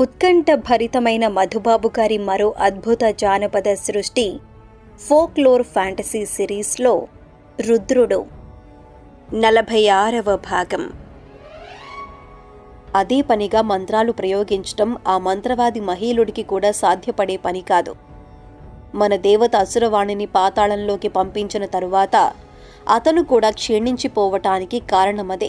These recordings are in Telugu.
ఉత్కంఠ భరితమైన మధుబాబు గారి మరో అద్భుత జానపద సృష్టి ఫోక్లోర్ ఫ్యాంటసీ సిరీస్లో రుద్రుడు నలభై ఆరవ భాగం అదే పనిగా మంత్రాలు ప్రయోగించటం ఆ మంత్రవాది మహీలుడికి కూడా సాధ్యపడే పని కాదు మన దేవత అసురవాణిని పాతాళంలోకి పంపించిన తరువాత అతను కూడా క్షీణించిపోవటానికి కారణమదే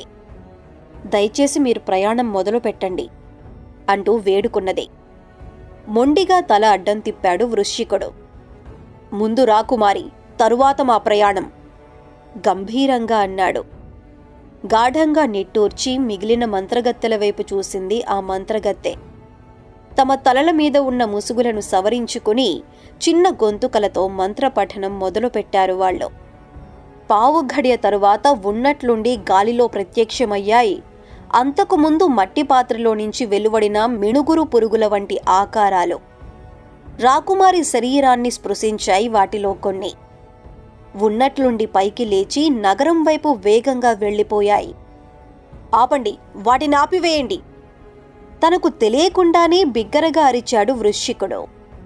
దయచేసి మీరు ప్రయాణం మొదలు పెట్టండి అంటూ వేడుకున్నది మొండిగా తల అడ్డం తిప్పాడు వృశ్చికుడు ముందు రాకుమారి తరువాత మా ప్రయాణం గంభీరంగా అన్నాడు గాఢంగా నిట్టూర్చి మిగిలిన మంత్రగత్తెల వైపు చూసింది ఆ మంత్రగత్తె తమ తలల మీద ఉన్న ముసుగులను సవరించుకుని చిన్న గొంతుకలతో మంత్రపఠనం మొదలుపెట్టారు వాళ్ళు పావు ఘడియ తరువాత ఉన్నట్లుండి గాలిలో ప్రత్యక్షమయ్యాయి అంతకుముందు మట్టి పాత్రలో నుంచి వెలువడిన మిణుగురు పురుగుల వంటి ఆకారాలు రాకుమారి శరీరాన్ని స్పృశించాయి వాటిలో కొన్ని ఉన్నట్లుండి పైకి లేచి నగరం వైపు వేగంగా వెళ్ళిపోయాయి ఆపండి వాటిని ఆపివేయండి తనకు తెలియకుండానే బిగ్గరగా అరిచాడు వృశ్చికుడు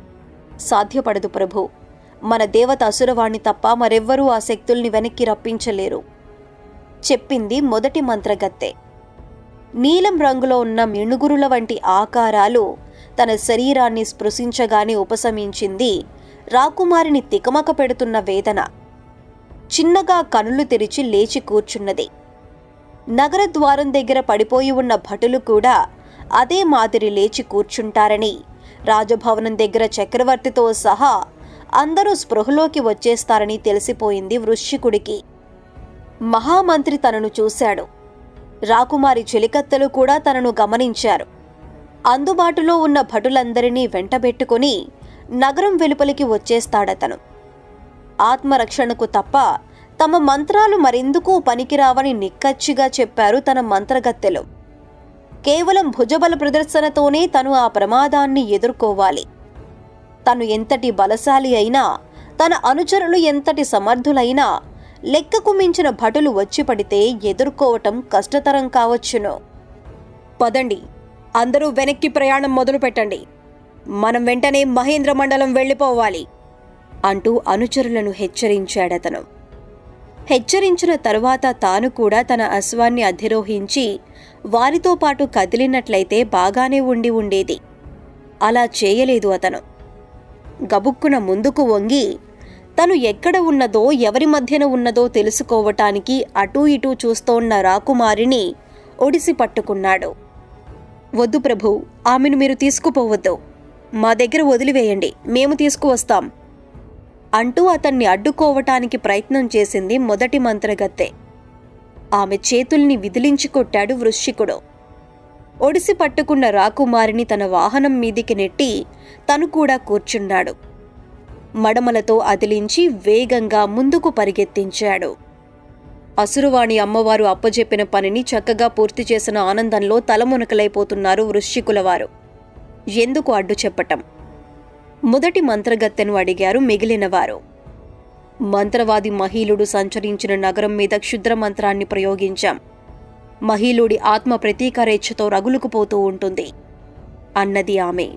సాధ్యపడదు ప్రభు మన దేవత అసురవాణ్ణి తప్ప మరెవ్వరూ ఆ శక్తుల్ని వెనక్కి రప్పించలేరు చెప్పింది మొదటి మంత్రగత్తె నీలం రంగులో ఉన్న మిణుగురుల వంటి ఆకారాలు తన శరీరాన్ని స్పృశించగానే ఉపశమించింది రాకుమారిని తికమక పెడుతున్న వేదన చిన్నగా కనులు తెరిచి లేచి కూర్చున్నది నగర ద్వారం దగ్గర పడిపోయి ఉన్న భటులు కూడా అదే మాదిరి లేచి కూర్చుంటారని రాజభవనం దగ్గర చక్రవర్తితో సహా అందరూ స్పృహలోకి వచ్చేస్తారని తెలిసిపోయింది వృశ్చికుడికి మహామంత్రి తనను చూశాడు రాకుమారి చెలికత్తెలు కూడా తనను గమనించారు అందుబాటులో ఉన్న భటులందరినీ వెంటబెట్టుకుని నగరం వెలుపలికి వచ్చేస్తాడతను ఆత్మరక్షణకు తప్ప తమ మంత్రాలు మరెందుకు పనికిరావని నిక్కచ్చిగా చెప్పారు తన మంత్రగత్తెలు కేవలం భుజబల ప్రదర్శనతోనే తను ఆ ప్రమాదాన్ని ఎదుర్కోవాలి తను ఎంతటి బలశాలి అయినా తన అనుచరులు ఎంతటి సమర్థులైనా లెక్కకు మించిన భటులు వచ్చి పడితే ఎదుర్కోవటం కష్టతరం కావచ్చును పదండి అందరూ వెనక్కి ప్రయాణం మొదలు పెట్టండి మనం వెంటనే మహేంద్ర మండలం వెళ్ళిపోవాలి అంటూ అనుచరులను హెచ్చరించాడతను హెచ్చరించిన తరువాత తాను కూడా తన అశ్వాన్ని అధిరోహించి వారితో పాటు కదిలినట్లయితే బాగానే ఉండి ఉండేది అలా చేయలేదు అతను గబుక్కున ముందుకు వంగి తను ఎక్కడ ఉన్నదో ఎవరి మధ్యన ఉన్నదో తెలుసుకోవటానికి అటూ ఇటూ చూస్తోన్న రాకుమారిని ఒడిసి పట్టుకున్నాడు వద్దు ప్రభు ఆమెను మీరు తీసుకుపోవద్దు మా దగ్గర వదిలివేయండి మేము తీసుకువస్తాం అంటూ అతన్ని అడ్డుకోవటానికి ప్రయత్నం చేసింది మొదటి మంత్రగత్తె ఆమె చేతుల్ని విదిలించి కొట్టాడు వృశ్చికుడు ఒడిసి పట్టుకున్న రాకుమారిని తన వాహనం మీదికి నెట్టి తను కూడా కూర్చున్నాడు మడమలతో అదిలించి వేగంగా ముందుకు పరిగెత్తించాడు అసురువాణి అమ్మవారు అప్పజెప్పిన పనిని చక్కగా పూర్తి చేసిన ఆనందంలో తలమునకలైపోతున్నారు వృశ్చికుల వారు ఎందుకు అడ్డు చెప్పటం మొదటి మంత్రగత్తెను అడిగారు మిగిలినవారు మంత్రవాది మహీలుడు సంచరించిన నగరం మీద క్షుద్ర మంత్రాన్ని ప్రయోగించాం మహీలుడి ఆత్మ ప్రతీకారేచ్ఛతో రగులుకుపోతూ ఉంటుంది అన్నది ఆమె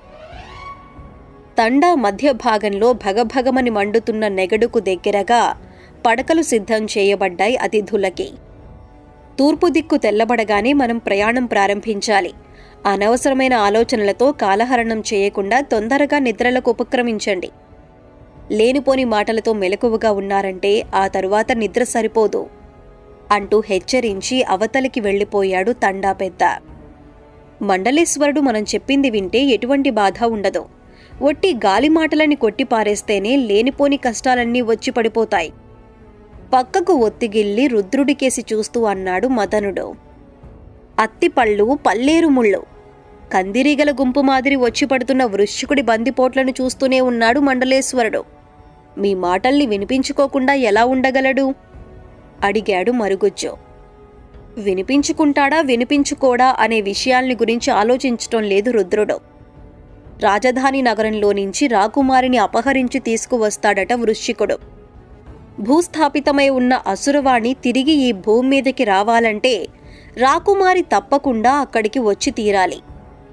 తండా మధ్య భాగంలో భగభగమని మండుతున్న నెగడుకు దగ్గరగా పడకలు సిద్ధం చేయబడ్డాయి అతిథులకి తూర్పు దిక్కు తెల్లబడగానే మనం ప్రయాణం ప్రారంభించాలి అనవసరమైన ఆలోచనలతో కాలహరణం చేయకుండా తొందరగా నిద్రలకు ఉపక్రమించండి లేనిపోని మాటలతో మెలకువగా ఉన్నారంటే ఆ తరువాత నిద్ర సరిపోదు అంటూ హెచ్చరించి అవతలికి వెళ్ళిపోయాడు తండా పెద్ద మండలేశ్వరుడు మనం చెప్పింది వింటే ఎటువంటి బాధ ఉండదు ఒట్టి గాలి మాటలని కొట్టిపారేస్తేనే లేనిపోని కష్టాలన్నీ వచ్చి పడిపోతాయి పక్కకు ఒత్తిగిల్లి రుద్రుడికేసి చూస్తూ అన్నాడు మదనుడు అత్తిపళ్ళు పల్లేరు ముళ్ళు కందిరీగల గుంపు మాదిరి వచ్చి పడుతున్న వృశ్చికుడి బందిపోట్లను చూస్తూనే ఉన్నాడు మండలేశ్వరుడు మీ మాటల్ని వినిపించుకోకుండా ఎలా ఉండగలడు అడిగాడు మరుగుజ్జు వినిపించుకుంటాడా వినిపించుకోడా అనే విషయాల్ని గురించి ఆలోచించటం లేదు రుద్రుడు రాజధాని నగరంలో నుంచి రాకుమారిని అపహరించి తీసుకువస్తాడట వృశ్చికుడు భూస్థాపితమై ఉన్న అసురవాణి తిరిగి ఈ భూమి మీదకి రావాలంటే రాకుమారి తప్పకుండా అక్కడికి వచ్చి తీరాలి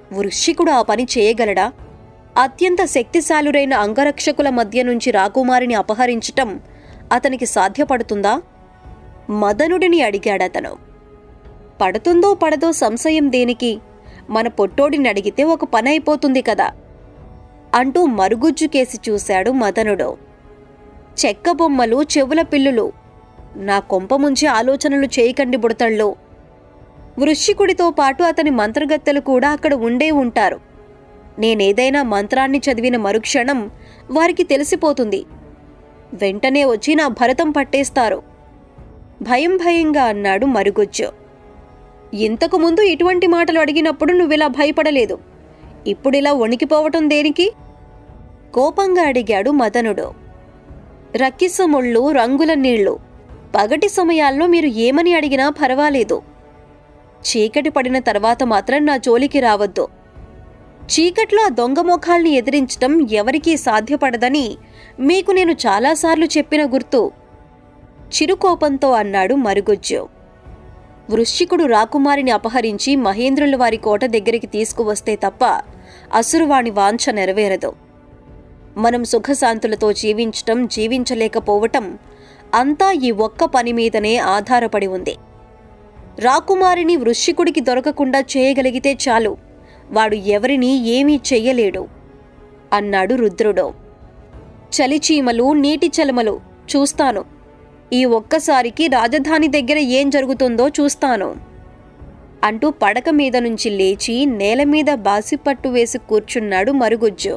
వృశ్చికుడు ఆ పని చేయగలడా అత్యంత శక్తిశాలురైన అంగరక్షకుల మధ్య నుంచి రాకుమారిని అపహరించటం అతనికి సాధ్యపడుతుందా మదనుడిని అడిగాడతను పడుతుందో పడదో సంశయం దేనికి మన పొట్టోడిని అడిగితే ఒక పని అయిపోతుంది కదా అంటూ మరుగుజ్జు కేసి చూశాడు మదనుడు చెక్క బొమ్మలు చెవుల పిల్లులు నా కొంప ముంచి ఆలోచనలు చేయకండి బుడతళ్ళు వృశ్చికుడితో పాటు అతని మంత్రగత్తెలు కూడా అక్కడ ఉండే ఉంటారు నేనేదైనా మంత్రాన్ని చదివిన మరుక్షణం వారికి తెలిసిపోతుంది వెంటనే వచ్చి నా భరతం పట్టేస్తారు భయం భయంగా అన్నాడు మరుగుజ్జు ఇంతకు ముందు ఇటువంటి మాటలు అడిగినప్పుడు నువ్విలా భయపడలేదు ఇప్పుడిలా వణికిపోవటం దేనికి కోపంగా అడిగాడు మదనుడు రక్కిసముళ్ళు రంగుల నీళ్లు పగటి సమయాల్లో మీరు ఏమని అడిగినా పర్వాలేదు చీకటి పడిన తర్వాత మాత్రం నా జోలికి రావద్దు చీకట్లో ఆ దొంగ ముఖాల్ని ఎదిరించటం ఎవరికీ సాధ్యపడదని మీకు నేను చాలాసార్లు చెప్పిన గుర్తు చిరుకోపంతో అన్నాడు మరుగుజ్జు వృశ్చికుడు రాకుమారిని అపహరించి మహేంద్రుల వారి కోట దగ్గరికి తీసుకువస్తే తప్ప అసురువాణి వాంఛ నెరవేరదు మనం సుఖశాంతులతో జీవించటం జీవించలేకపోవటం అంతా ఈ ఒక్క పని మీదనే ఆధారపడి ఉంది రాకుమారిని వృశ్చికుడికి దొరకకుండా చేయగలిగితే చాలు వాడు ఎవరినీ ఏమీ చెయ్యలేడు అన్నాడు రుద్రుడు చలిచీమలు నీటి చలమలు చూస్తాను ఈ ఒక్కసారికి రాజధాని దగ్గర ఏం జరుగుతుందో చూస్తాను అంటూ పడక మీద నుంచి లేచి నేల మీద బాసిపట్టు వేసి కూర్చున్నాడు మరుగుజ్జు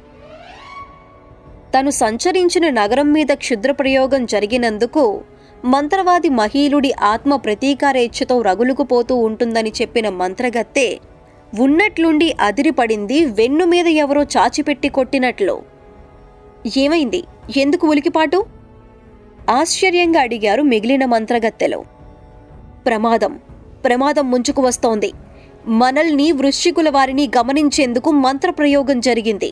తను సంచరించిన నగరం మీద క్షుద్ర ప్రయోగం జరిగినందుకు మంత్రవాది మహీలుడి ఆత్మ ప్రతీకారేచ్ఛతో రగులుకుపోతూ ఉంటుందని చెప్పిన మంత్రగత్తె ఉన్నట్లుండి అదిరిపడింది వెన్ను మీద ఎవరో చాచిపెట్టి కొట్టినట్లు ఏమైంది ఎందుకు ఉలికిపాటు ఆశ్చర్యంగా అడిగారు మిగిలిన మంత్రగత్తెలు ప్రమాదం ప్రమాదం ముంచుకు వస్తోంది మనల్ని వృశ్చికుల వారిని గమనించేందుకు మంత్రప్రయోగం జరిగింది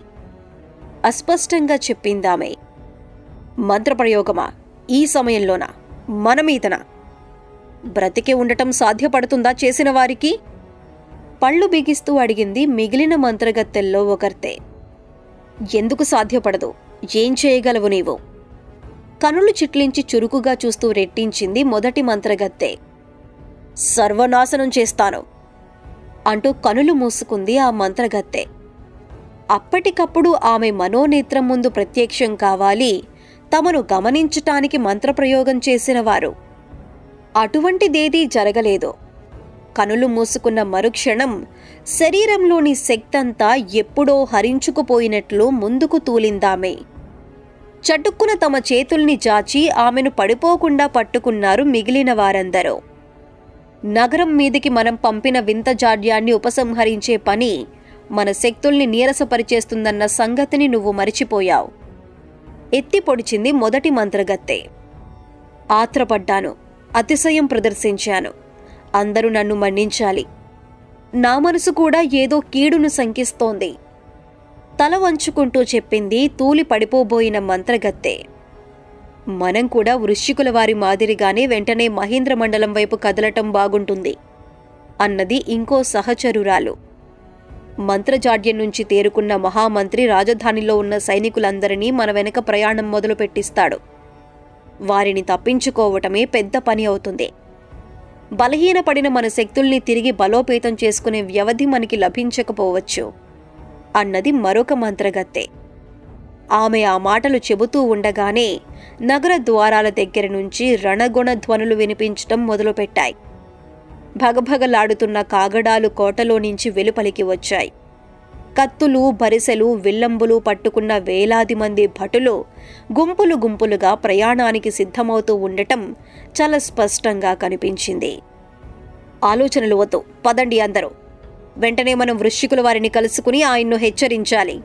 అస్పష్టంగా చెప్పిందామె మంత్రప్రయోగమా ఈ సమయంలోనా మన మీదనా బ్రతికి ఉండటం సాధ్యపడుతుందా చేసిన వారికి పళ్ళు బిగిస్తూ అడిగింది మిగిలిన మంత్రగత్తెల్లో ఒకర్తే ఎందుకు సాధ్యపడదు ఏం చేయగలవు నీవు కనులు చిట్లించి చురుకుగా చూస్తూ రెట్టించింది మొదటి మంత్రగత్తె సర్వనాశనం చేస్తాను అంటూ కనులు మూసుకుంది ఆ మంత్రగత్తె అప్పటికప్పుడు ఆమె మనోనేత్రం ముందు ప్రత్యక్షం కావాలి తమను గమనించటానికి మంత్రప్రయోగం చేసినవారు అటువంటిదేదీ జరగలేదు కనులు మూసుకున్న మరుక్షణం శరీరంలోని శక్తంతా ఎప్పుడో హరించుకుపోయినట్లు ముందుకు తూలిందామె చటుక్కున తమ చేతుల్ని జాచి ఆమెను పడిపోకుండా పట్టుకున్నారు మిగిలిన వారందరూ నగరం మీదికి మనం పంపిన వింత జాడ్యాన్ని ఉపసంహరించే పని మన శక్తుల్ని నీరసపరిచేస్తుందన్న సంగతిని నువ్వు మరిచిపోయావు ఎత్తి పొడిచింది మొదటి మంత్రగత్తె ఆత్రపడ్డాను అతిశయం ప్రదర్శించాను అందరూ నన్ను మన్నించాలి నా మనసు కూడా ఏదో కీడును శంకిస్తోంది తల వంచుకుంటూ చెప్పింది తూలి పడిపోబోయిన మంత్రగత్తె మనం కూడా వృశ్చికుల వారి మాదిరిగానే వెంటనే మహేంద్ర మండలం వైపు కదలటం బాగుంటుంది అన్నది ఇంకో సహచరురాలు మంత్రజాడ్యం నుంచి తేరుకున్న మహామంత్రి రాజధానిలో ఉన్న సైనికులందరినీ మన వెనక ప్రయాణం మొదలు పెట్టిస్తాడు వారిని తప్పించుకోవటమే పెద్ద పని అవుతుంది బలహీనపడిన మన శక్తుల్ని తిరిగి బలోపేతం చేసుకునే వ్యవధి మనకి లభించకపోవచ్చు అన్నది మరొక మంత్రగత్తె ఆమె ఆ మాటలు చెబుతూ ఉండగానే నగర ద్వారాల దగ్గర నుంచి రణగుణ ధ్వనులు వినిపించటం మొదలుపెట్టాయి భగభగలాడుతున్న కాగడాలు కోటలో నుంచి వెలుపలికి వచ్చాయి కత్తులు బరిసెలు విల్లంబులు పట్టుకున్న వేలాది మంది భటులు గుంపులు గుంపులుగా ప్రయాణానికి సిద్ధమవుతూ ఉండటం చాలా స్పష్టంగా కనిపించింది ఆలోచనలు వద్దు పదండి అందరూ వెంటనే మనం వృశ్చికుల వారిని కలుసుకుని ఆయన్ను హెచ్చరించాలి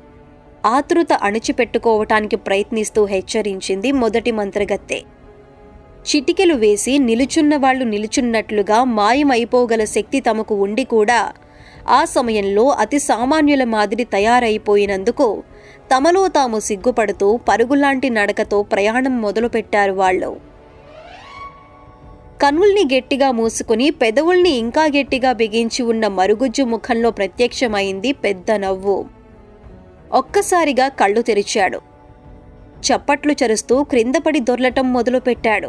ఆతృత అణిచిపెట్టుకోవటానికి ప్రయత్నిస్తూ హెచ్చరించింది మొదటి మంత్రగత్తె చిటికెలు వేసి నిలుచున్న వాళ్ళు నిలుచున్నట్లుగా మాయమైపోగల శక్తి తమకు ఉండి కూడా ఆ సమయంలో అతి సామాన్యుల మాదిరి తయారైపోయినందుకు తమలో తాము సిగ్గుపడుతూ పరుగులాంటి నడకతో ప్రయాణం మొదలుపెట్టారు వాళ్ళు కన్నుల్ని గట్టిగా మూసుకుని పెదవుల్ని ఇంకా గట్టిగా బిగించి ఉన్న మరుగుజ్జు ముఖంలో ప్రత్యక్షమైంది పెద్ద నవ్వు ఒక్కసారిగా కళ్ళు తెరిచాడు చప్పట్లు చరుస్తూ క్రిందపడి దొర్లటం మొదలుపెట్టాడు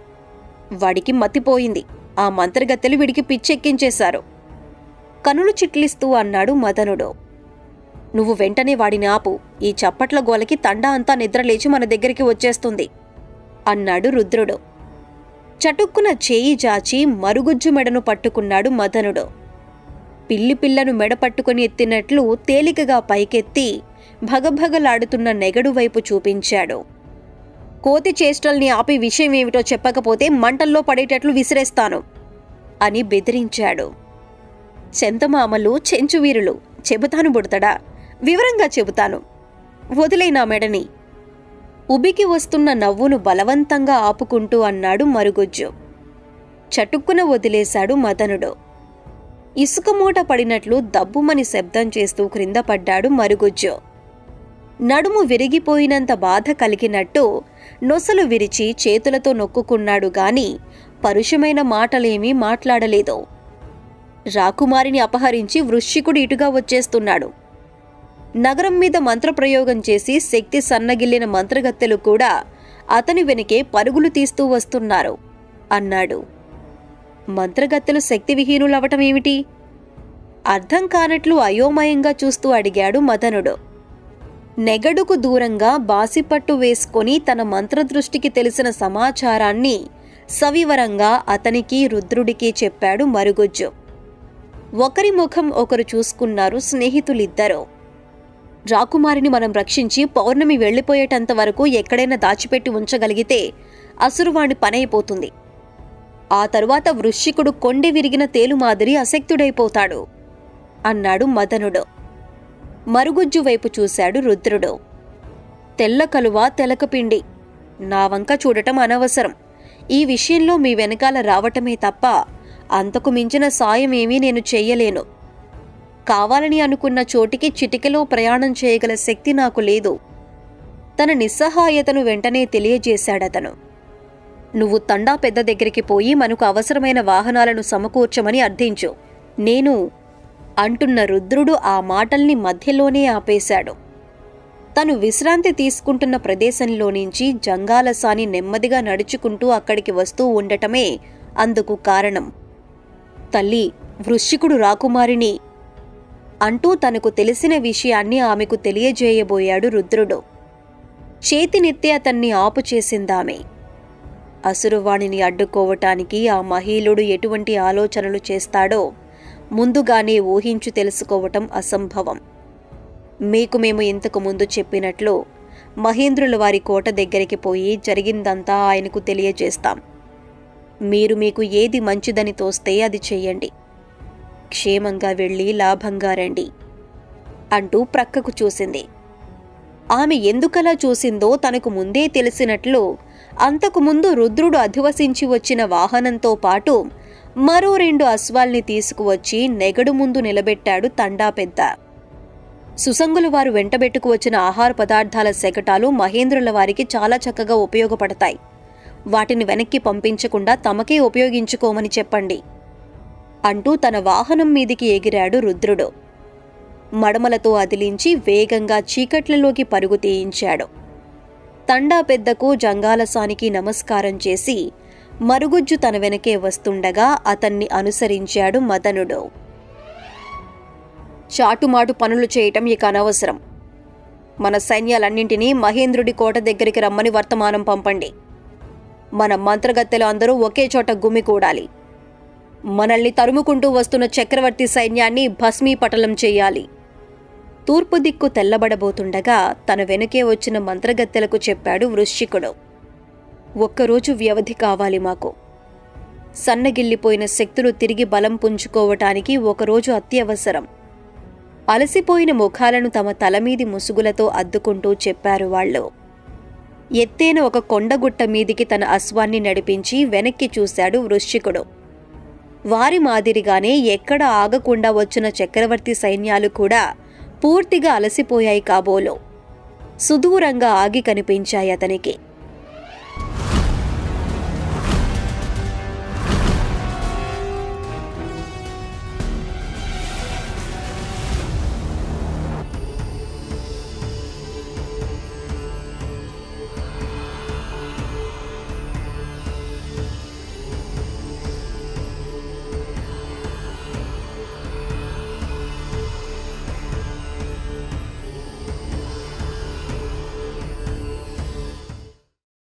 వాడికి మతిపోయింది ఆ మంత్రగత్తెలు విడికి పిచ్చెక్కించేశారు కనులు చిట్లిస్తూ అన్నాడు మదనుడు నువ్వు వెంటనే వాడిని ఆపు ఈ చప్పట్ల గోలకి తండా అంతా నిద్రలేచి మన దగ్గరికి వచ్చేస్తుంది అన్నాడు రుద్రుడు చటుక్కున చేయి జాచి మరుగుజ్జు మెడను పట్టుకున్నాడు మదనుడు పిల్లి పిల్లను మెడ పట్టుకుని ఎత్తినట్లు తేలికగా పైకెత్తి భగభగలాడుతున్న నెగడు వైపు చూపించాడు కోతి చేష్టల్ని ఆపి విషయం ఏమిటో చెప్పకపోతే మంటల్లో పడేటట్లు విసిరేస్తాను అని బెదిరించాడు చెంతమామలు చెంచువీరులు చెబుతాను బుడతడా వివరంగా చెబుతాను వదిలే నా మెడని ఉబికి వస్తున్న నవ్వును బలవంతంగా ఆపుకుంటూ అన్నాడు మరుగుజ్జు చటుక్కున వదిలేశాడు మదనుడు ఇసుక మూట పడినట్లు దబ్బుమని శబ్దం చేస్తూ క్రింద పడ్డాడు మరుగుజ్జు నడుము విరిగిపోయినంత బాధ కలిగినట్టు నొసలు విరిచి చేతులతో నొక్కుకున్నాడు గాని పరుషమైన మాటలేమీ మాట్లాడలేదు రాకుమారిని అపహరించి వృశ్చికుడు ఇటుగా వచ్చేస్తున్నాడు నగరం మీద మంత్రప్రయోగం చేసి శక్తి సన్నగిల్లిన మంత్రగత్తెలు కూడా అతని వెనుకే పరుగులు తీస్తూ వస్తున్నారు అన్నాడు మంత్రగత్తెలు శక్తి విహీనులవటం ఏమిటి అర్థం కానట్లు అయోమయంగా చూస్తూ అడిగాడు మదనుడు నెగడుకు దూరంగా బాసిపట్టు వేసుకొని తన మంత్రదృష్టికి తెలిసిన సమాచారాన్ని సవివరంగా అతనికి రుద్రుడికి చెప్పాడు మరుగుజ్జు ఒకరి ముఖం ఒకరు చూసుకున్నారు స్నేహితులిద్దరూ రాకుమారిని మనం రక్షించి పౌర్ణమి వెళ్లిపోయేటంత వరకు ఎక్కడైనా దాచిపెట్టి ఉంచగలిగితే అసురువాణి పనైపోతుంది ఆ తరువాత వృశ్చికుడు కొండె విరిగిన తేలు మాదిరి అశక్తుడైపోతాడు అన్నాడు మదనుడు మరుగుజ్జు వైపు చూశాడు రుద్రుడు తెల్ల కలువ తెలకపిండి నా వంక చూడటం అనవసరం ఈ విషయంలో మీ వెనకాల రావటమే తప్ప అంతకు మించిన సాయం ఏమీ నేను చెయ్యలేను కావాలని అనుకున్న చోటికి చిటికెలో ప్రయాణం చేయగల శక్తి నాకు లేదు తన నిస్సహాయతను వెంటనే తెలియజేశాడతను నువ్వు తండా పెద్ద దగ్గరికి పోయి మనకు అవసరమైన వాహనాలను సమకూర్చమని అర్థించు నేను అంటున్న రుద్రుడు ఆ మాటల్ని మధ్యలోనే ఆపేశాడు తను విశ్రాంతి తీసుకుంటున్న ప్రదేశంలో నుంచి జంగాలసాని నెమ్మదిగా నడుచుకుంటూ అక్కడికి వస్తూ ఉండటమే అందుకు కారణం తల్లి వృశ్చికుడు రాకుమారిని అంటూ తనకు తెలిసిన విషయాన్ని ఆమెకు తెలియజేయబోయాడు రుద్రుడు చేతినెత్తి అతన్ని ఆపు చేసిందామె అసురువాణిని అడ్డుకోవటానికి ఆ మహీలుడు ఎటువంటి ఆలోచనలు చేస్తాడో ముందుగానే ఊహించు తెలుసుకోవటం అసంభవం మీకు మేము ఇంతకు ముందు చెప్పినట్లు మహేంద్రుల వారి కోట దగ్గరికి పోయి జరిగిందంతా ఆయనకు తెలియజేస్తాం మీరు మీకు ఏది మంచిదని తోస్తే అది చెయ్యండి క్షేమంగా వెళ్ళి లాభంగా రండి అంటూ ప్రక్కకు చూసింది ఆమె ఎందుకలా చూసిందో తనకు ముందే తెలిసినట్లు అంతకుముందు రుద్రుడు అధివసించి వచ్చిన వాహనంతో పాటు మరో రెండు అశ్వాల్ని తీసుకువచ్చి నెగడు ముందు నిలబెట్టాడు తండా పెద్ద సుసంగుల వారు వెంటబెట్టుకు వచ్చిన ఆహార పదార్థాల శకటాలు మహేంద్రుల వారికి చాలా చక్కగా ఉపయోగపడతాయి వాటిని వెనక్కి పంపించకుండా తమకే ఉపయోగించుకోమని చెప్పండి అంటూ తన వాహనం మీదికి ఎగిరాడు రుద్రుడు మడమలతో అదిలించి వేగంగా చీకట్లలోకి పరుగు తీయించాడు తండా పెద్దకు జంగాలసానికి నమస్కారం చేసి మరుగుజ్జు తన వెనకే వస్తుండగా అతన్ని అనుసరించాడు మదనుడు చాటుమాటు పనులు చేయటం ఇక అనవసరం మన సైన్యాలన్నింటినీ మహేంద్రుడి కోట దగ్గరికి రమ్మని వర్తమానం పంపండి మన మంత్రగత్తెలు అందరూ ఒకే చోట గుమికూడాలి మనల్ని తరుముకుంటూ వస్తున్న చక్రవర్తి సైన్యాన్ని భస్మీపటలం చెయ్యాలి తూర్పు దిక్కు తెల్లబడబోతుండగా తన వెనుకే వచ్చిన మంత్రగత్తెలకు చెప్పాడు వృశ్చికుడు ఒక్కరోజు వ్యవధి కావాలి మాకు సన్నగిల్లిపోయిన శక్తులు తిరిగి బలం పుంజుకోవటానికి ఒకరోజు అత్యవసరం అలసిపోయిన ముఖాలను తమ తలమీది ముసుగులతో అద్దుకుంటూ చెప్పారు వాళ్ళు ఎత్తైన ఒక కొండగుట్ట మీదికి తన అశ్వాన్ని నడిపించి వెనక్కి చూశాడు వృశ్చికుడు వారి మాదిరిగానే ఎక్కడ ఆగకుండా వచ్చిన చక్రవర్తి సైన్యాలు కూడా పూర్తిగా అలసిపోయాయి కాబోలో సుదూరంగా ఆగి కనిపించాయి అతనికి